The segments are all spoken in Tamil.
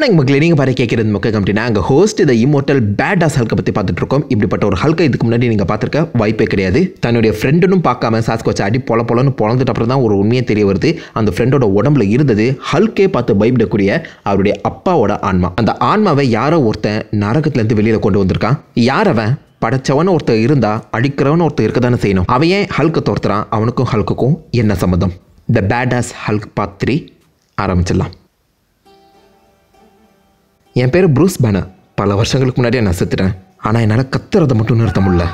மார்னிங் மக்களே நீங்கள் பாரு கேட்குறது மக்கள் கம்பெனி அங்கே ஹோஸ்ட் த இமோட்டல் பேடாஸ் ஹல்கை பற்றி பார்த்துட்டு இருக்கோம் இப்படிப்பட்ட ஒரு ஹல்கை இதுக்கு முன்னாடி நீங்கள் பார்த்துருக்க வாய்ப்பே கிடையாது தன்னுடைய ஃப்ரெண்டுன்னு பார்க்காம சாஸ்க்கு வச்சு அடி பொல பொலன்னு பொழந்துட்டு அப்புறம் தான் ஒரு உண்மையே தெரிய வருது அந்த ஃப்ரெண்டோட உடம்புல இருந்தது ஹல்கே பார்த்து பயப்படக்கூடிய அவருடைய அப்பாவோட ஆன்மா அந்த ஆன்மாவை யாரோ ஒருத்தன் நரகத்துலேருந்து வெளியில் கொண்டு வந்திருக்கான் யார் அவன் படைச்சவன் ஒருத்தர் இருந்தா அடிக்கிறவன் ஒருத்தர் இருக்க தானே செய்யணும் அவன் ஏன் ஹல்கை தோர்த்துறான் அவனுக்கும் ஹல்க்குக்கும் என்ன சம்மந்தம் the badass Hulk part three ஆரம்பிச்சிடலாம் என் பேர் ப்ரூஸ் பேனர் பல வருஷங்களுக்கு முன்னாடியே நான் செத்துட்டேன் ஆனால் என்னால் கத்துறதை மட்டும் நிறுத்த முடியல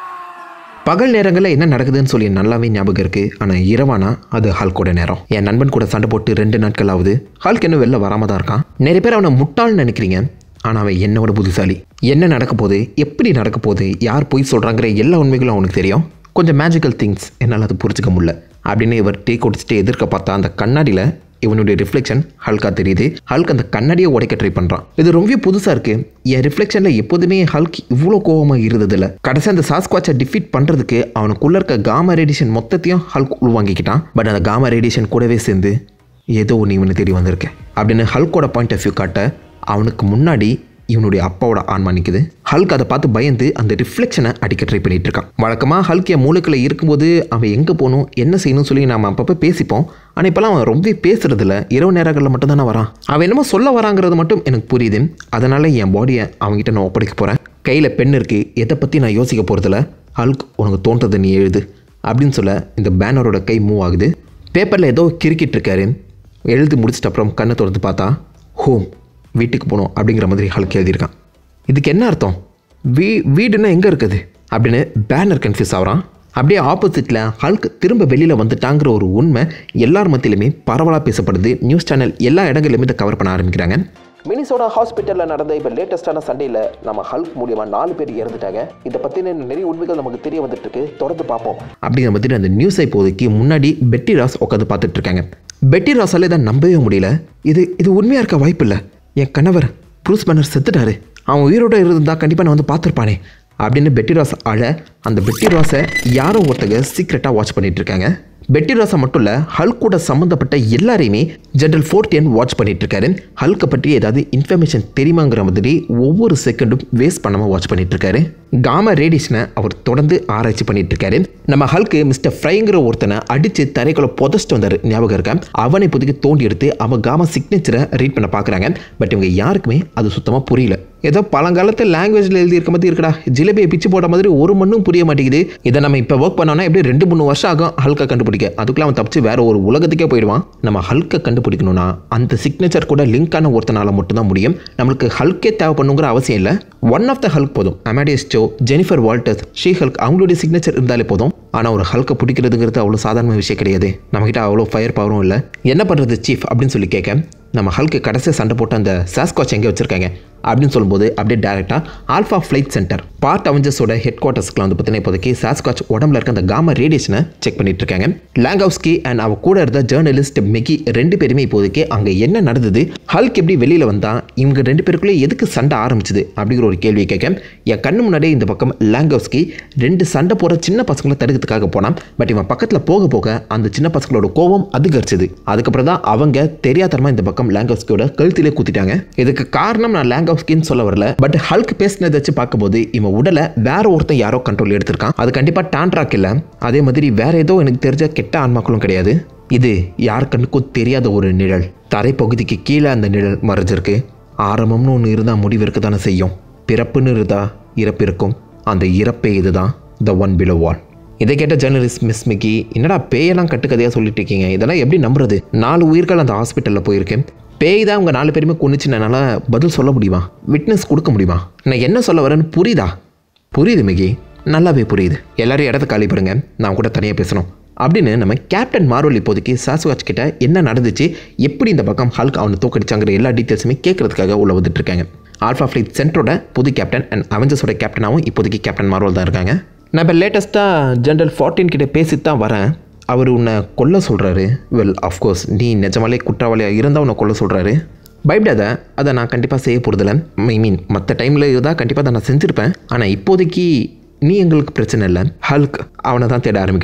பகல் நேரங்களில் என்ன நடக்குதுன்னு சொல்லி நல்லாவே ஞாபகம் இருக்குது ஆனால் இரவானா அது ஹல்கோட நேரம் என் நண்பன் கூட சண்டை போட்டு ரெண்டு நாட்கள் ஆகுது ஹல்க் இன்னும் வெளில வராம தான் இருக்கான் நிறைய பேர் அவனை முட்டாள்னு நினைக்கிறீங்க ஆனால் அவன் என்னோட புத்திசாலி என்ன நடக்க போகுது எப்படி நடக்க போகுது யார் போய் சொல்கிறாங்கிற எல்லா உண்மைகளும் அவனுக்கு தெரியும் கொஞ்சம் மேஜிக்கல் திங்ஸ் என்னால் அது புரிஞ்சுக்க முடியல அப்படின்னு இவர் டீ குடிச்சிட்டு எதிர்க்க பார்த்தா அந்த கண்ணாடியில் இவனுடைய ரிஃப்ளெக்ஷன் ஹல்கா தெரியுது ஹல்க் அந்த கண்ணாடியை உடைக்க ட்ரை பண்ணுறான் இது ரொம்ப புதுசாக இருக்குது என் ரிஃப்ளெக்ஷனில் எப்போதுமே ஹல்க் இவ்வளோ கோவமாக இருந்ததில்ல கடைசி அந்த சாஸ்குவாச்சை டிஃபீட் பண்ணுறதுக்கு அவனுக்குள்ளே இருக்க காமா ரேடியேஷன் மொத்தத்தையும் ஹல்க் உள்வாங்கிக்கிட்டான் பட் அந்த காமா ரேடியேஷன் கூடவே சேர்ந்து ஏதோ ஒன்று இவனுக்கு தெரிய வந்திருக்கு அப்படின்னு ஹல்கோட பாயிண்ட் ஆஃப் வியூ காட்ட அவனுக்கு முன்னாடி இவனுடைய அப்பாவோட ஆன்மா நிற்குது ஹல்க் அதை பார்த்து பயந்து அந்த ரிஃப்ளெக்ஷனை அடிக்க ட்ரை பண்ணிட்டு இருக்கான் வழக்கமாக ஹல்க் என் மூளைக்குள்ள இருக்கும்போது அவன் எங்கே போகணும் என்ன செய்யணும்னு சொல்லி நாம் அப்பப்போ பேசிப்போம் ஆனால் இப்போலாம் அவன் ரொம்ப பேசுறதில்ல இரவு நேரங்களில் மட்டும் தானே வரான் அவன் என்னமோ சொல்ல வராங்கிறது மட்டும் எனக்கு புரியுது அதனால என் பாடியை அவங்ககிட்ட நான் ஒப்படைக்க போகிறேன் கையில் பெண் இருக்குது எதை பற்றி நான் யோசிக்க போகிறதில்ல ஹல்க் உனக்கு தோன்றதை நீ எழுது அப்படின்னு சொல்ல இந்த பேனரோட கை மூவ் ஆகுது பேப்பரில் ஏதோ கிறுக்கிட்டு இருக்காரு எழுதி முடிச்சிட்ட அப்புறம் கண்ணை திறந்து பார்த்தா ஹோம் வீட்டுக்கு போகணும் அப்படிங்கிற மாதிரி ஹல்க் எழுதியிருக்கான் இதுக்கு என்ன அர்த்தம் வீ வீடுன்னா எங்கே இருக்குது அப்படின்னு பேனர் கன்ஃபியூஸ் ஆகிறான் அப்படியே ஆப்போசிட்டில் ஹல்க் திரும்ப வெளியில் வந்துட்டாங்கிற ஒரு உண்மை எல்லார் மத்தியிலுமே பரவலாக பேசப்படுது நியூஸ் சேனல் எல்லா இடங்களிலுமே இதை கவர் பண்ண ஆரம்பிக்கிறாங்க மினிசோடா ஹாஸ்பிட்டலில் நடந்த இப்போ லேட்டஸ்டான சண்டையில் நம்ம ஹல்க் மூலியமாக நாலு பேர் இறந்துட்டாங்க இதை பற்றின நிறைய உண்மைகள் நமக்கு தெரிய வந்துட்டு இருக்கு தொடர்ந்து பார்ப்போம் அப்படிங்கிற மாதிரி அந்த நியூஸை இப்போதைக்கு முன்னாடி பெட்டி ராஸ் உட்காந்து பார்த்துட்டு இருக்காங்க பெட்டி ராஸால் இதை நம்பவே முடியல இது இது உண்மையாக இருக்க வாய்ப்பு இல்லை என் கணவர் ப்ரூஸ் பன்னர் செத்துட்டாரு அவன் உயிரோட இருந்தால் கண்டிப்பாக நான் வந்து பார்த்துருப்பானே அப்படின்னு பெட்டி ராஸ் அழ அந்த பெட்டி ராஸை யாரோ ஒருத்தங்க சீக்ரெட்டாக வாட்ச் பண்ணிட்டு இருக்காங்க பெட்டி ராஸை மட்டும் இல்லை ஹல்க் கூட சம்மந்தப்பட்ட எல்லாரையுமே ஜென்ரல் ஃபோர்டியன் வாட்ச் பண்ணிட்டு இருக்காரு ஹல்கை பற்றி ஏதாவது இன்ஃபர்மேஷன் தெரியுமாங்கிற மாதிரி ஒவ்வொரு செகண்டும் வேஸ்ட் பண்ணாமல் வாட்ச் பண்ணிட்டு இருக்காரு காமா ரேடியேஷனை அவர் தொடர்ந்து ஆராய்ச்சி பண்ணிட்டு இருக்காரு நம்ம ஹல்க்கு மிஸ்டர் ஃப்ரைங்கிற ஒருத்தனை அடித்து தரைக்குள்ள புதைச்சிட்டு வந்தார் ஞாபகம் இருக்கா அவனை இப்போதைக்கு தோண்டி எடுத்து அவன் காமா சிக்னேச்சரை ரீட் பண்ண பார்க்குறாங்க பட் இவங்க யாருக்குமே அது சுத்தமாக புரியல ஏதோ பழங்காலத்தில் லாங்குவேஜில் எழுதியிருக்க மாதிரி இருக்கடா ஜிலேபியை பிச்சு போட்ட மாதிரி ஒரு மண்ணும் புரிய மாட்டேங்குது இதை நம்ம இப்போ ஒர்க் பண்ணோம்னா எப்படி ரெண்டு மூணு வருஷம் ஆகும் ஹல்கை கண்டுபிடிக்க அதுக்குள்ள அவன் தப்பிச்சு வேற ஒரு உலகத்துக்கே போயிடுவான் நம்ம ஹல்கை கண்டுபிடிக்கணும்னா அந்த சிக்னேச்சர் கூட லிங்கான ஒருத்தனால மட்டும்தான் முடியும் நம்மளுக்கு ஹல்கே தேவைப்படணுங்கிற அவசியம் இல்லை ஒன் ஆஃப் த ஹல்க் போதும் Amadeus Cho Jennifer Walters she Hulk அவங்களுடைய சிக்னேச்சர் இருந்தாலே போதும் ஆனால் ஒரு ஹல்கை பிடிக்கிறதுங்கிறது அவ்வளோ சாதாரண விஷயம் கிடையாது நம்மக்கிட்ட அவ்வளோ ஃபயர் பவரும் இல்லை என்ன பண்ணுறது சீஃப் அப்படின்னு சொல்லி கேட்க நம்ம ஹல்க்கு கடைசியாக சண்டை போட்டு அந்த சாஸ்காச் எங்கே வச்சுருக்காங்க அப்படின்னு சொல்லும்போது அப்படியே டேரெக்டாக ஆல்ஃபா ஃப்ளைட் சென்டர் பார்ட் அவெஞ்சர்ஸோட ஹெட் குவார்ட்டர்ஸ்க்கு வந்து பார்த்தீங்கன்னா இப்போதைக்கு சாஸ்காச் உடம்புல இருக்க அந்த காமா ரேடியேஷனை செக் பண்ணிட்டு இருக்காங்க லாங்கவுஸ்கி அண்ட் அவ கூட இருந்த ஜேர்னலிஸ்ட் மெகி ரெண்டு பேருமே இப்போதைக்கு அங்கே என்ன நடந்தது ஹல்க் எப்படி வெளியில் வந்தா இவங்க ரெண்டு பேருக்குள்ளே எதுக்கு சண்டை ஆரம்பிச்சது அப்படிங்கிற ஒரு கேள்வியை கேட்க என் கண்ணு முன்னாடியே இந்த பக்கம் லாங்கவுஸ்கி ரெண்டு சண்டை போகிற சின்ன பசங்களை தடுக்கிறதுக்காக போனான் பட் இவன் பக்கத்தில் போக போக அந்த சின்ன பசங்களோட கோபம் அதிகரிச்சது அதுக்கப்புறம் தான் அவங்க தெரியாதரமா இந்த பக்கம் லாங்கவுஸ்கியோட கழுத்திலே குத்திட்டாங்க இதுக்கு காரணம் நான் லாங்கவுஸ்கின்னு சொல்ல வரல பட் ஹல்க் பேசினதை வச்சு பார்க்கும்போது இவன் உடலை வேற ஒருத்தன் யாரோ கண்ட்ரோல் எடுத்திருக்கான் அது கண்டிப்பாக டான்ட்ராக் இல்லை அதே மாதிரி வேற ஏதோ எனக்கு தெரிஞ்ச கெட்ட ஆன்மாக்களும் கிடையாது இது யார் கண்ணுக்கும் தெரியாத ஒரு நிழல் தரைப்பகுதிக்கு கீழே அந்த நிழல் மறைஞ்சிருக்கு ஆரம்பம்னு ஒன்று இருந்தால் முடிவு இருக்க தானே செய்யும் பிறப்புன்னு இருந்தா இறப்பு இருக்கும் அந்த இறப்பே இதுதான் த ஒன் பிலோ வால் இதை கேட்ட ஜேர்னலிஸ்ட் மிஸ் மிக்கி என்னடா பேயெல்லாம் கட்டுக்கதையாக சொல்லிட்டு இருக்கீங்க இதெல்லாம் எப்படி நம்புறது நாலு உயிர்கள் அந்த ஹாஸ்பிட்டலில் போயிருக்கேன் பேய் தான் அவங்க நாலு பேருமே கொண்டுச்சுனால பதில் சொல்ல முடியுமா விட்னஸ் கொடுக்க முடியுமா நான் என்ன சொல்ல வரேன்னு புரியுதா புரியுது மிகி நல்லாவே புரியுது எல்லாரும் இடத்த காலி பண்ணுங்க நான் கூட தனியாக பேசணும் அப்படின்னு நம்ம கேப்டன் மார்வல் இப்போதைக்கு சாசுவாச் கிட்ட என்ன நடந்துச்சு எப்படி இந்த பக்கம் ஹல்க் அவனை தோக்கடிச்சாங்கிற எல்லா டீட்டெயில்ஸுமே கேட்கறதுக்காக உள்ள வந்துட்டு இருக்காங்க ஆல்ஃபா ஃப்ளைட் சென்டரோட புது கேப்டன் அண்ட் அவெஞ்சர்ஸோட கேப்டனாகவும் இப்போதைக்கு கேப்டன் மார்வல் தான் இருக்காங்க நான் இப்போ லேட்டஸ்ட்டாக ஜென்ரல் ஃபார்ட்டின் கிட்ட பேசி தான் வரேன் அவர் உன்னை கொல்ல சொல்கிறாரு வெல் அஃப்கோர்ஸ் நீ நிஜமாலே குற்றவாளியாக இருந்தால் உன்னை கொல்ல சொல்கிறாரு பயப்படாத அதை நான் கண்டிப்பாக செய்ய போகிறதில்ல ஐ மீன் மற்ற டைமில் இருந்தால் கண்டிப்பாக அதை நான் செஞ்சுருப்பேன் ஆனால் இப்போதைக்கு நீ எங்களுக்கு பிரச்சனை இல்லை ஹல்க் அவனை தான் தேட ஆரம்பிக்கணும்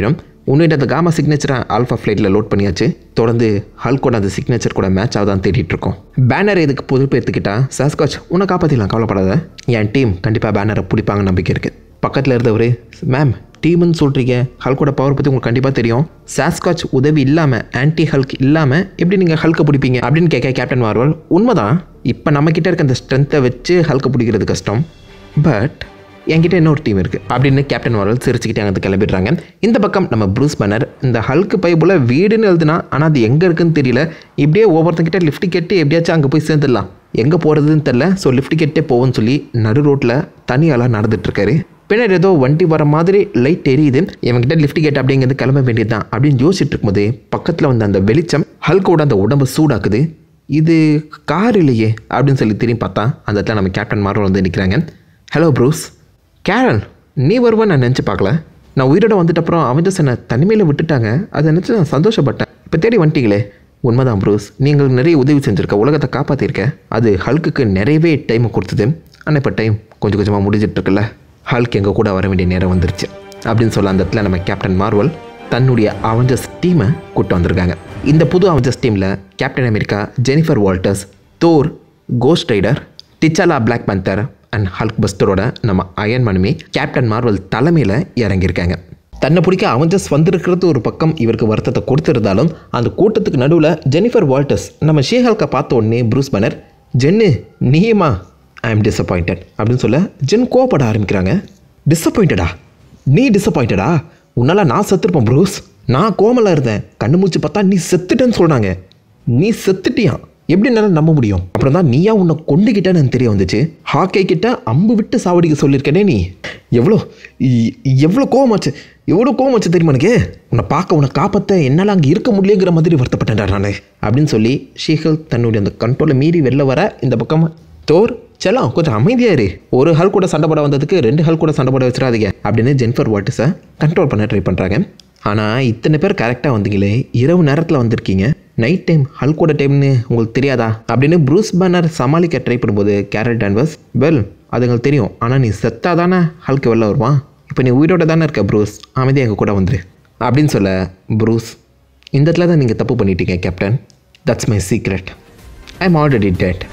உன்னிட்ட அந்த காமா சிக்னேச்சரை ஆல்ஃபா ஃப்ளைட்டில் லோட் பண்ணியாச்சு தொடர்ந்து ஹல்கோட அந்த சிக்னேச்சர் கூட மேட்ச் ஆகுதான் தேடிட்டு இருக்கோம் பேனர் இதுக்கு பொறுப்பேற்றுக்கிட்டா சாஸ்காச் உன்னை காப்பாற்றிடலாம் கவலைப்படாத என் டீம் கண்டிப்பாக பேனரை பிடிப்பாங்க நம்பிக்கை இருக்குது பக்கத்தில் இருந்தவர் மேம் டீம்னு சொல்கிறீங்க ஹல்கோட பவர் பற்றி உங்களுக்கு கண்டிப்பாக தெரியும் சாஸ்காச் உதவி இல்லாமல் ஆன்டி ஹல்க் இல்லாமல் எப்படி நீங்கள் ஹல்கை பிடிப்பீங்க அப்படின்னு கேட்க கேப்டன் மார்வல் உண்மைதான் இப்போ நம்மக்கிட்ட இருக்க அந்த ஸ்ட்ரென்த்தை வச்சு ஹல்கை பிடிக்கிறது கஷ்டம் பட் என்கிட்ட இன்னொரு டீம் இருக்குது அப்படின்னு கேப்டன் மார்வல் சிரிச்சுக்கிட்டே அங்கே கிளம்பிடுறாங்க இந்த பக்கம் நம்ம ப்ரூஸ் பனர் இந்த ஹல்க்கு பைப்புல வீடுன்னு எழுதுனா ஆனால் அது எங்கே இருக்குன்னு தெரியல இப்படியே ஒவ்வொருத்தங்கிட்ட லிஃப்ட் கேட்டு எப்படியாச்சும் அங்கே போய் சேர்ந்துடலாம் எங்கே போகிறதுன்னு தெரில ஸோ லிஃப்ட் கேட்டே போவோம்னு சொல்லி நடு ரோட்டில் தனியாலாம் நடந்துட்டுருக்காரு பின்னாடி ஏதோ வண்டி வர மாதிரி லைட் எரியுது இவன்கிட்ட லிஃப்ட் கேட் அப்படிங்கிறது கிளம்ப வேண்டியது தான் அப்படின்னு யோசிச்சுட்டு இருக்கும்போது பக்கத்தில் வந்த அந்த வெளிச்சம் ஹல்கோட அந்த உடம்பு சூடாக்குது இது கார் இல்லையே அப்படின்னு சொல்லி திரும்பி பார்த்தா அந்த இடத்துல நம்ம கேப்டன் மார்வல் வந்து நிற்கிறாங்க ஹலோ ப்ரூஸ் கேரன் நீ வருவ நான் நினச்சி பார்க்கல நான் உயிரோட வந்துட்ட அப்புறம் அவஞ்சஸ் என்னை தனிமையில் விட்டுட்டாங்க அதை நினச்சி நான் சந்தோஷப்பட்டேன் இப்போ தேடி வந்துட்டீங்களே உண்மைதான் ப்ரூஸ் நீங்கள் நிறைய உதவி செஞ்சுருக்க உலகத்தை காப்பாற்றிருக்க அது ஹல்க்குக்கு நிறையவே டைம் கொடுத்தது ஆனால் இப்போ டைம் கொஞ்சம் கொஞ்சமாக முடிஞ்சிட்டு இருக்குல்ல ஹல்க் எங்கள் கூட வர வேண்டிய நேரம் வந்துருச்சு அப்படின்னு சொல்ல அந்த இடத்துல நம்ம கேப்டன் மார்வல் தன்னுடைய அவஞ்சஸ் டீமை கூட்டு வந்திருக்காங்க இந்த புது அவஞ்சஸ் டீமில் Captain America Jennifer Walters Thor Ghost Rider T'Challa Black Panther and Hulk பஸ்டரோட நம்ம அயன் மனுமே கேப்டன் மார்வல் தலைமையில் இறங்கியிருக்காங்க தன்னை பிடிக்க அவஞ்சஸ் வந்திருக்கிறது ஒரு பக்கம் இவருக்கு வருத்தத்தை கொடுத்திருந்தாலும் அந்த கூட்டத்துக்கு நடுவில் ஜெனிஃபர் வால்டர்ஸ் நம்ம ஷேஹல்கை பார்த்த உடனே ப்ரூஸ் பனர் ஜென்னு நீயுமா ஐ எம் டிசப்பாயிண்டட் அப்படின்னு சொல்ல ஜென் கோவப்பட ஆரம்பிக்கிறாங்க டிசப்பாயிண்டடா நீ டிசப்பாயிண்டடா உன்னால் நான் செத்துருப்பேன் ப்ரூஸ் நான் கோமலாக இருந்தேன் கண்ணு மூச்சு பார்த்தா நீ செத்துட்டேன்னு சொல்கிறாங்க நீ செத்துட்டியா எப்படி என்னால் நம்ப முடியும் அப்புறம் தான் நீயா உன்னை கொண்டுகிட்டேன்னு எனக்கு தெரிய வந்துச்சு ஹாக்கை கிட்ட அம்பு விட்டு சாவடிக்க சொல்லியிருக்கேனே நீ எவ்வளோ இ- எவ்வளோ கோவமாச்சு எவ்வளோ கோவமாச்சு தெரியுமா எனக்கு உன்னை பார்க்க உன்னை காப்பாற்ற என்னால் அங்கே இருக்க முடியலைங்கிற மாதிரி வருத்தப்பட்டேன்டா நான் அப்படின்னு சொல்லி ஷீஹல் தன்னுடைய அந்த கண்ட்ரோலை மீறி வெளில வர இந்த பக்கம் தோர் செல்லாம் கொஞ்சம் அமைதியா இரு ஒரு ஹல் கூட சண்டை போட வந்ததுக்கு ரெண்டு ஹல் கூட சண்டை போட வச்சிடாதீங்க அப்படின்னு ஜென்ஃபர் வாட்டஸை கண்ட்ரோல் பண்ண ட்ரை பண்ணுறாங்க ஆனால் இத்தனை பேர் கரெக்டாக வந்தீங்களே இரவு நேரத்தில் வந்திருக்கீங்க நைட் டைம் ஹல் கூட டைம்னு உங்களுக்கு தெரியாதா அப்படின்னு ப்ரூஸ் பேனர் சமாளிக்க ட்ரை பண்ணும்போது கேரட் டான்வர்ஸ் வெல் அது எங்களுக்கு தெரியும் ஆனால் நீ செத்தா தானே ஹல்க்கு வெளில வருவான் இப்போ நீ உயிரோட தானே இருக்க ப்ரூஸ் அமைதியாக எங்கள் கூட வந்துரு அப்படின்னு சொல்ல ப்ரூஸ் இந்த இடத்துல தான் நீங்கள் தப்பு பண்ணிட்டீங்க captain that's my secret I am already dead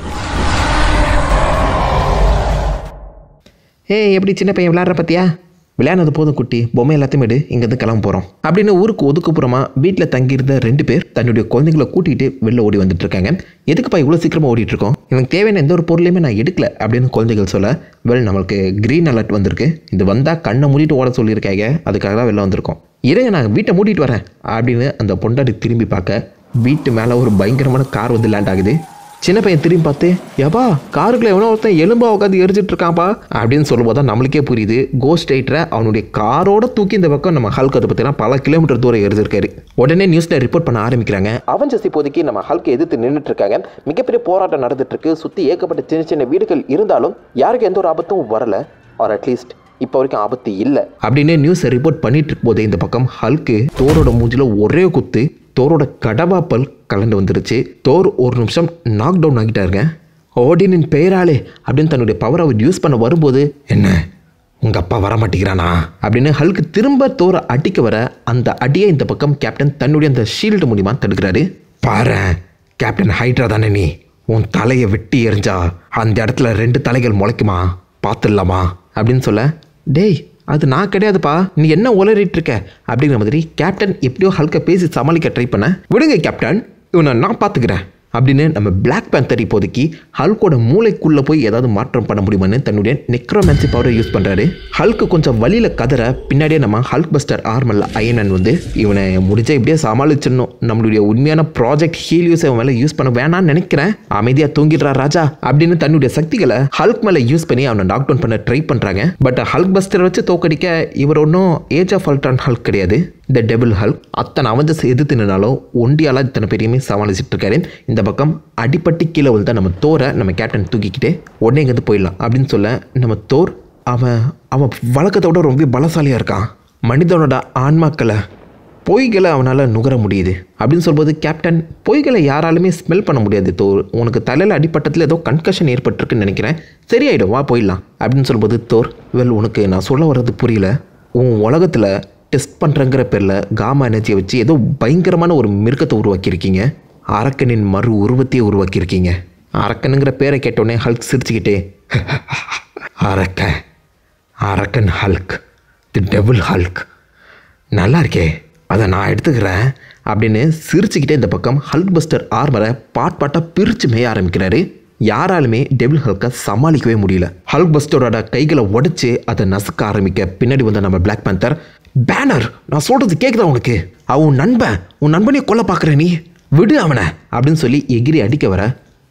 ஏய் எப்படி சின்ன பையன் விளையாடுற பத்தியா விளையாடுனது போதும் குட்டி பொம்மை எல்லாத்தையும் எடு இங்கேருந்து கிளம்ப போகிறோம் அப்படின்னு ஊருக்கு ஒதுக்குப்புறமா வீட்டில் தங்கியிருந்த ரெண்டு பேர் தன்னுடைய குழந்தைங்களை கூட்டிகிட்டு வெளில ஓடி வந்துட்டு இருக்காங்க எதுக்குப்பா இவ்வளோ சீக்கிரமாக ஓடிட்டு இருக்கோம் எனக்கு தேவையான எந்த ஒரு பொருளையுமே நான் எடுக்கல அப்படின்னு குழந்தைகள் சொல்ல வெல் நம்மளுக்கு க்ரீன் அலர்ட் வந்திருக்கு இது வந்தால் கண்ணை மூடிட்டு ஓட சொல்லியிருக்காங்க அதுக்காக தான் வெளில வந்திருக்கோம் இருங்க நான் வீட்டை மூடிட்டு வரேன் அப்படின்னு அந்த பொண்டாட்டி திரும்பி பார்க்க வீட்டு மேலே ஒரு பயங்கரமான கார் வந்து லேண்ட் ஆகுது சின்ன பையன் திரும்பி பார்த்து ஏப்பா காருக்குள்ள எவனோ ஒருத்தன் எலும்பா உட்காந்து எரிஞ்சிட்டு இருக்கான்ப்பா அப்படின்னு சொல்லும்போது தான் நம்மளுக்கே புரியுது கோஸ்ட் ரைட்டரை அவனுடைய காரோட தூக்கி இந்த பக்கம் நம்ம ஹல்க் அதை பற்றினா பல கிலோமீட்டர் தூரம் எரிஞ்சிருக்காரு உடனே நியூஸில் ரிப்போர்ட் பண்ண ஆரம்பிக்கிறாங்க அவஞ்சஸ் இப்போதைக்கு நம்ம ஹல்கை எதிர்த்து நின்றுட்டு இருக்காங்க மிகப்பெரிய போராட்டம் நடந்துட்டு இருக்கு சுற்றி ஏகப்பட்ட சின்ன சின்ன வீடுகள் இருந்தாலும் யாருக்கு எந்த ஒரு ஆபத்தும் வரல ஆர் அட்லீஸ்ட் இப்போ வரைக்கும் ஆபத்து இல்லை அப்படின்னு நியூஸை ரிப்போர்ட் பண்ணிட்டு இருக்கும்போதே இந்த பக்கம் ஹல்க்கு தோரோட மூஞ்சில ஒரே குத்து தோரோட கடவாப்பல் கலந்து வந்துருச்சு தோர் ஒரு நிமிஷம் நாக் டவுன் ஆகிட்டாருங்க ஓடினின் பெயராலே அப்படின்னு தன்னுடைய பவர் அவர் யூஸ் பண்ண வரும்போது என்ன உங்கள் அப்பா வர மாட்டேங்கிறானா அப்படின்னு ஹல்க்கு திரும்ப தோரை அடிக்க வர அந்த அடியை இந்த பக்கம் கேப்டன் தன்னுடைய அந்த ஷீல்டு மூலியமா தடுக்கிறாரு பாரு கேப்டன் ஹைட்ரா தானே நீ உன் தலையை வெட்டி எறிஞ்சா அந்த இடத்துல ரெண்டு தலைகள் முளைக்குமா பார்த்துடலாமா அப்படின்னு சொல்ல டேய் அது நான் கிடையாதுப்பா நீ என்ன உளறிட்டு இருக்க அப்படிங்கிற மாதிரி கேப்டன் எப்படியோ ஹல்க பேசி சமாளிக்க ட்ரை பண்ண விடுங்க கேப்டன் இவனை நான் பார்த்துக்கிறேன் அப்படின்னு நம்ம பிளாக் பேந்தர் இப்போதைக்கு ஹல்கோட மூளைக்குள்ளே போய் ஏதாவது மாற்றம் பண்ண முடியுமான்னு தன்னுடைய நெக்ரோமேன்சி பவரை யூஸ் பண்ணுறாரு ஹல்க்கு கொஞ்சம் வழியில் கதற பின்னாடியே நம்ம ஹல்க் பஸ்டர் ஆர்மல் அயனன் வந்து இவனை முடிஞ்சா இப்படியே சமாளிச்சிடணும் நம்மளுடைய உண்மையான ப்ராஜெக்ட் ஹீலியூஸ் அவன் மேலே யூஸ் பண்ண வேணாம்னு நினைக்கிறேன் அமைதியாக தூங்கிடுறா ராஜா அப்படின்னு தன்னுடைய சக்திகளை ஹல்க் மேலே யூஸ் பண்ணி அவனை நாக் டவுன் பண்ண ட்ரை பண்ணுறாங்க பட் ஹல்க் பஸ்டர் வச்சு தோக்கடிக்க இவர் ஒன்றும் ஏஜ் ஆஃப் அல்ட்ரான் ஹல்க் கிடையாது த டெபிள் ஹல்க் அத்தனை அவஞ்சஸ் எதிர்த்து நின்னாலும் ஒண்டியால இத்தனை பெரியமே சமாளிச்சிட்டு இருக்காரு இந்த பக்கம் அடிப்பட்டி கீழே விழுந்தா நம்ம தோரை நம்ம கேப்டன் தூக்கிக்கிட்டு உடனே இங்கேருந்து போயிடலாம் அப்படின்னு சொல்ல நம்ம தோர் அவன் அவன் வழக்கத்தை விட ரொம்ப பலசாலியாக இருக்கான் மனிதனோட ஆன்மாக்களை பொய்களை அவனால் நுகர முடியுது அப்படின்னு சொல்லும்போது கேப்டன் பொய்களை யாராலுமே ஸ்மெல் பண்ண முடியாது தோர் உனக்கு தலையில் அடிப்பட்டத்தில் ஏதோ கன்கஷன் ஏற்பட்டிருக்குன்னு நினைக்கிறேன் சரியாயிடும் வா போயிடலாம் அப்படின்னு சொல்லும்போது தோர் வெல் உனக்கு நான் சொல்ல வர்றது புரியல உன் உலகத்தில் டெஸ்ட் பண்ணுறங்கிற பேரில் காமா எனர்ஜியை வச்சு ஏதோ பயங்கரமான ஒரு மிருகத்தை உருவாக்கியிருக்கீங்க அரக்கனின் மறு உருவத்தையே உருவாக்கியிருக்கீங்க அரக்கனுங்கிற பேரை கேட்டோடனே ஹல்க் சிரிச்சுக்கிட்டே அரக்கன் அரக்கன் ஹல்க் தி டெபிள் ஹல்க் நல்லா இருக்கே அதை நான் எடுத்துக்கிறேன் அப்படின்னு சிரிச்சுக்கிட்டே இந்த பக்கம் ஹல்க் பஸ்டர் ஆர்மரை பாட் பாட்டாக பிரித்து மேய ஆரம்பிக்கிறாரு யாராலுமே டெபிள் ஹல்கை சமாளிக்கவே முடியல ஹல்க் பஸ்டரோட கைகளை உடைச்சு அதை நசுக்க ஆரம்பிக்க பின்னாடி வந்த நம்ம பிளாக் பேந்தர் பேனர் நான் சொல்கிறது கேட்குதா உனக்கு அவன் உன் நண்பன் உன் நண்பனையும் கொல்ல பார்க்குற நீ விடு அவனை அப்படின்னு சொல்லி எகிரி அடிக்க வர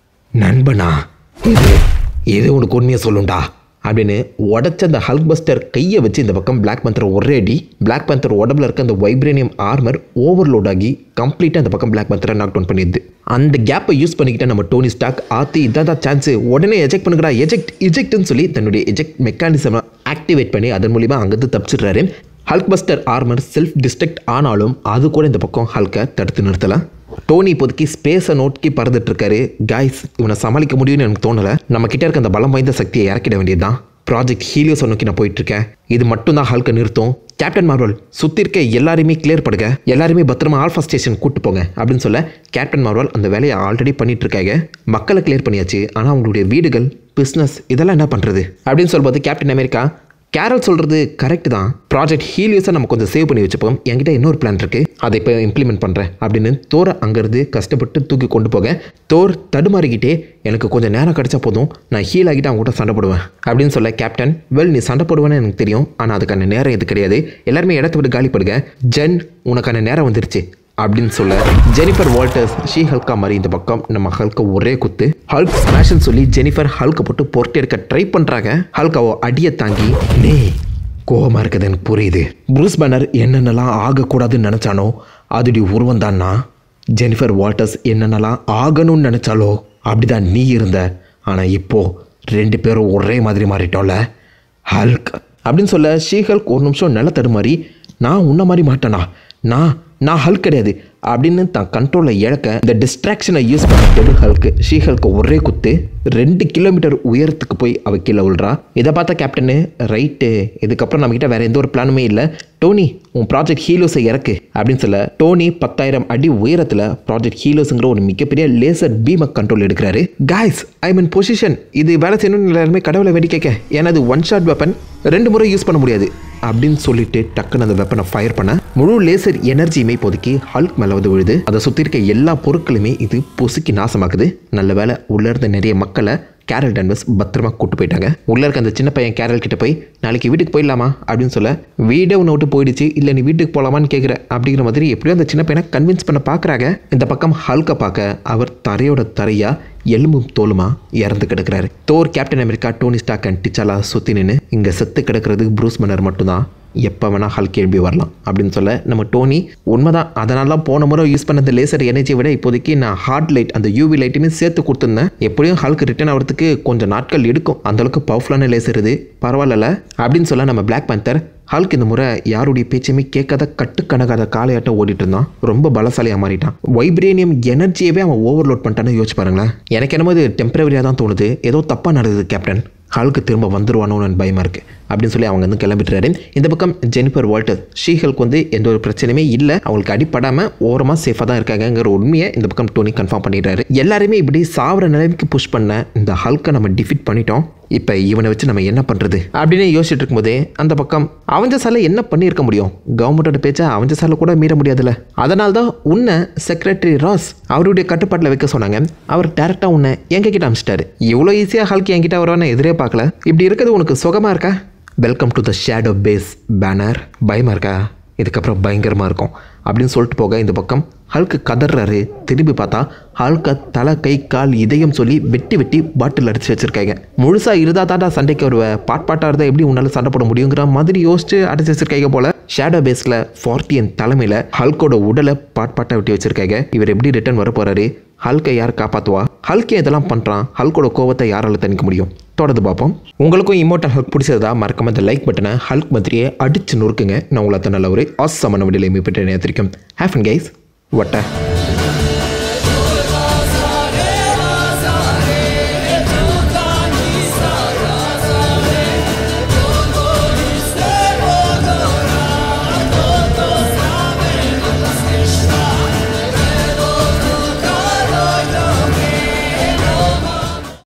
நண்பனா இது இது உனக்கு உண்மையை சொல்லுண்டா அப்படின்னு உடச்ச அந்த ஹல்க் பஸ்டர் கையை வச்சு இந்த பக்கம் பிளாக் பந்தர் ஒரே அடி பிளாக் பந்தர் உடம்புல இருக்க அந்த வைப்ரேனியம் ஆர்மர் ஓவர்லோட் ஆகி கம்ப்ளீட்டாக அந்த பக்கம் பிளாக் பந்தரை நாக் டவுன் பண்ணிடுது அந்த கேப்பை யூஸ் பண்ணிக்கிட்ட நம்ம டோனி ஸ்டாக் ஆத்தி இதான் தான் சான்ஸ் உடனே எஜெக்ட் பண்ணுங்கடா எஜெக்ட் எஜெக்ட்னு சொல்லி தன்னுடைய எஜெக்ட் மெக்கானிசமை ஆக்டிவேட் பண்ணி அதன் மூலிமா அங்கேருந்து தப்பிச்சிடுறாரு Hulk buster armour self destruct ஆனாலும் அது கூட இந்த பக்கம் ஹல்கை தடுத்து நிறுத்தலாம் டோனி இப்போதைக்கு ஸ்பேஸை நோக்கி பறந்துட்டு இருக்காரு காய்ஸ் இவனை சமாளிக்க முடியும்னு எனக்கு தோணலை நம்ம கிட்ட இருக்க அந்த பலம் வாய்ந்த சக்தியை இறக்கிட வேண்டியதுதான் ப்ராஜெக்ட் ஹீலியோஸை நோக்கி நான் போயிட்டு இருக்கேன் இது மட்டும் தான் ஹல்கை நிறுத்தும் கேப்டன் மார்வல் சுற்றி இருக்க எல்லாருமே கிளியர் படுங்க எல்லாருமே பத்திரமா ஆல்ஃபா ஸ்டேஷன் கூட்டு போங்க அப்படின்னு சொல்ல கேப்டன் மார்வல் அந்த வேலையை ஆல்ரெடி பண்ணிட்டு இருக்காங்க மக்களை கிளியர் பண்ணியாச்சு ஆனால் அவங்களுடைய வீடுகள் பிஸ்னஸ் இதெல்லாம் என்ன பண்ணுறது அப்படின்னு சொல்லும்போது கேப்டன் அமெரிக்கா கேரல் சொல்கிறது கரெக்ட் தான் ப்ராஜெக்ட் ஹீலியஸை நம்ம கொஞ்சம் சேவ் பண்ணி வச்சுப்போம் என்கிட்ட இன்னொரு பிளான் இருக்குது அதை இப்போ இம்ப்ளிமெண்ட் பண்ணுறேன் அப்படின்னு தோரை அங்கேருந்து கஷ்டப்பட்டு தூக்கி கொண்டு போக தோர் தடுமாறிக்கிட்டே எனக்கு கொஞ்சம் நேரம் கிடைச்சா போதும் நான் ஹீல் ஆகிட்டு அவங்க கூட சண்டை போடுவேன் அப்படின்னு சொல்ல கேப்டன் வெல் நீ சண்டை போடுவேன்னு எனக்கு தெரியும் ஆனால் அதுக்கான நேரம் இது கிடையாது எல்லாருமே இடத்த விட்டு காலி படுங்க ஜென் உனக்கான நேரம் வந்துருச்சு அப்படின்னு சொல்ல ஜெனிஃபர் வால்டர்ஸ் ஷீ ஹல்கா மாதிரி இந்த பக்கம் நம்ம ஹல்கை ஒரே குத்து ஹல்க் ஸ்மாஷ்னு சொல்லி ஜெனிஃபர் ஹல்கை போட்டு பொருட்டி எடுக்க ட்ரை பண்ணுறாங்க ஹல்காவோ அடியை தாங்கி நீ கோபமாக இருக்குது எனக்கு புரியுது ப்ரூஸ் பேனர் என்னென்னலாம் ஆகக்கூடாதுன்னு நினச்சானோ அதுடைய உருவம் தான்னா ஜெனிஃபர் வால்டர்ஸ் என்னென்னலாம் ஆகணும்னு நினச்சாலோ அப்படிதான் நீ இருந்த ஆனால் இப்போ ரெண்டு பேரும் ஒரே மாதிரி மாறிட்டோம்ல ஹல்க் அப்படின்னு சொல்ல ஷீ ஹல்க் ஒரு நிமிஷம் நில தடுமாறி நான் உன்ன மாதிரி மாட்டேனா நான் நான் ஹல்க் கிடையாது அப்படின்னு தான் கண்ட்ரோலை இழக்க இந்த டிஸ்ட்ராக்ஷனை யூஸ் பண்ண டெபிள் ஹல்க்கு ஷீ ஹல்க்கு ஒரே குத்து ரெண்டு கிலோமீட்டர் உயரத்துக்கு போய் அவ கீழே விழுறா இதை பார்த்தா கேப்டனு ரைட்டு இதுக்கப்புறம் நம்மக்கிட்ட வேற எந்த ஒரு பிளானுமே இல்லை டோனி உன் ப்ராஜெக்ட் ஹீலோஸை இறக்கு அப்படின்னு சொல்ல டோனி பத்தாயிரம் அடி உயரத்தில் ப்ராஜெக்ட் ஹீலோஸுங்கிற ஒரு மிகப்பெரிய லேசர் பீமை கண்ட்ரோல் எடுக்கிறாரு காய்ஸ் ஐ மீன் பொசிஷன் இது வேலை செய்யணும்னு எல்லாருமே கடவுளை வெடி கேட்க ஏன்னா அது ஒன் ஷாட் வெப்பன் ரெண்டு முறை யூஸ் பண்ண முடியாது அப்படின்னு சொல்லிட்டு டக்குன்னு அந்த வெப்பனை ஃபயர் பண்ண முழு லேசர் எனர்ஜியுமே இப்போதைக்கு ஹல்க் மேலே வந்து விழுது அதை சுற்றி இருக்க எல்லா பொருட்களுமே இது பொசுக்கி நாசமாக்குது நல்ல வேலை உள்ள இருந்த நிறைய மக்களை கேரல் டன்வஸ் பத்திரமா கூட்டு போயிட்டாங்க உள்ள இருக்க அந்த சின்ன பையன் கேரல் கிட்ட போய் நாளைக்கு வீட்டுக்கு போயிடலாமா அப்படின்னு சொல்ல வீடே உன்னை விட்டு போயிடுச்சு இல்லை நீ வீட்டுக்கு போகலாமான்னு கேட்குற அப்படிங்கிற மாதிரி எப்படியோ அந்த சின்ன பையனை கன்வின்ஸ் பண்ண பார்க்குறாங்க இந்த பக்கம் ஹல்கை பார்க்க அவர் தரையோட தரையா எலும்பும் தோலுமா இறந்து கிடக்கிறாரு Thor Captain America Tony Stark and T'Challa சுற்றி நின்று இங்கே செத்து கிடக்கிறது ப்ரூஸ் மன்னர் மட்டும்தான் எப்போ வேணால் ஹல் கேள்வி வரலாம் அப்படின்னு சொல்ல நம்ம டோனி உண்மைதான் அதனால தான் போன முறை யூஸ் பண்ண அந்த லேசர் எனர்ஜியை விட இப்போதைக்கு நான் ஹார்ட் லைட் அந்த யூவி லைட்டுமே சேர்த்து கொடுத்துருந்தேன் எப்படியும் ஹல்க்கு ரிட்டர்ன் ஆகிறதுக்கு கொஞ்சம் நாட்கள் எடுக்கும் அந்தளவுக்கு பவர்ஃபுல்லான லேசர் இது பரவாயில்ல அப்படின்னு சொல்ல நம்ம பிளாக் பேந்தர் ஹல்க் இந்த முறை யாருடைய பேச்சையுமே கேட்காத கட்டுக்கணக்காத காலையாட்டம் ஓடிட்டு இருந்தான் ரொம்ப பலசாலியாக மாறிட்டான் வைப்ரேனியம் எனர்ஜியவே அவன் ஓவர்லோட் பண்ணிட்டான்னு யோசிச்சு பாருங்களேன் எனக்கு என்னமோ இது டெம்பரவரியாக தான் தோணுது ஏதோ தப்பாக நடக்குது கேப்டன் ஹல்க்கு திரும்ப வந்துருவானோன்னு பயமாக இருக்குது அப்படின்னு சொல்லி அவங்க வந்து கிளம்பிட்டுறாரு இந்த பக்கம் ஜெனிஃபர் வால்டர் ஷீஹல்க்கு வந்து எந்த ஒரு பிரச்சனையுமே இல்லை அவங்களுக்கு அடிப்படாமல் ஓரமாக சேஃபாக தான் இருக்காங்கங்கிற உண்மையை இந்த பக்கம் டோனி கன்ஃபார்ம் பண்ணிடுறாரு எல்லாருமே இப்படி சாவர நிலைமைக்கு புஷ் பண்ண இந்த ஹல்கை நம்ம டிஃபிட் பண்ணிட்டோம் இப்போ இவனை வச்சு நம்ம என்ன பண்ணுறது அப்படின்னு யோசிச்சுட்டு இருக்கும்போதே அந்த பக்கம் அவஞ்ச சாலை என்ன பண்ணியிருக்க முடியும் கவர்மெண்ட்டோட பேச்சை அவஞ்ச சாலை கூட மீற முடியாதுல்ல அதனால தான் உன்னை செக்ரட்டரி ராஸ் அவருடைய கட்டுப்பாட்டில் வைக்க சொன்னாங்க அவர் டேரெக்டாக உன்னை எங்ககிட்ட அமிச்சிட்டாரு இவ்வளோ ஈஸியாக ஹல்க் என்கிட்ட வருவான்னு எதிரே பார்க்கல இப்படி இருக்கிறது உனக்கு சுகமாக இருக்கா welcome to the shadow base Banner பயமாக இருக்கா இதுக்கப்புறம் பயங்கரமாக இருக்கும் அப்படின்னு சொல்லிட்டு போக இந்த பக்கம் ஹல்க்கு கதறாரு திரும்பி பார்த்தா ஹல்க தலை கை கால் இதயம் சொல்லி வெட்டி வெட்டி பாட்டில் அடிச்சு வச்சிருக்காங்க முழுசா இருந்தா தாண்டா சண்டைக்கு வருவ பாட் பாட்டா இருந்தா எப்படி உன்னால சண்டை போட முடியுங்கிற மாதிரி யோசிச்சு அடைச்சு வச்சிருக்காங்க போல ஷேடோ பேஸ்ல ஃபார்ட்டியன் தலைமையில ஹல்கோட உடலை பாட் பாட்டா வெட்டி வச்சிருக்காங்க இவர் எப்படி ரிட்டர்ன் வர போறாரு ஹல்கை யார் காப்பாத்துவா ஹல்கே இதெல்லாம் பண்றான் ஹல்கோட கோவத்தை யாரால தணிக்க முடியும் தொடர்ந்து பார்ப்போம் உங்களுக்கும் இமோட்டல் ஹல்க் பிடிச்சதா மறக்காம இந்த லைக் பட்டனை ஹல்க் மாதிரியே அடிச்சு நொறுக்குங்க நான் உங்களை நல்ல ஒரு ஆசமான விடையில மீப்பட்ட நேரத்திற்கும் ஹேஃபன் கைஸ் வட்ட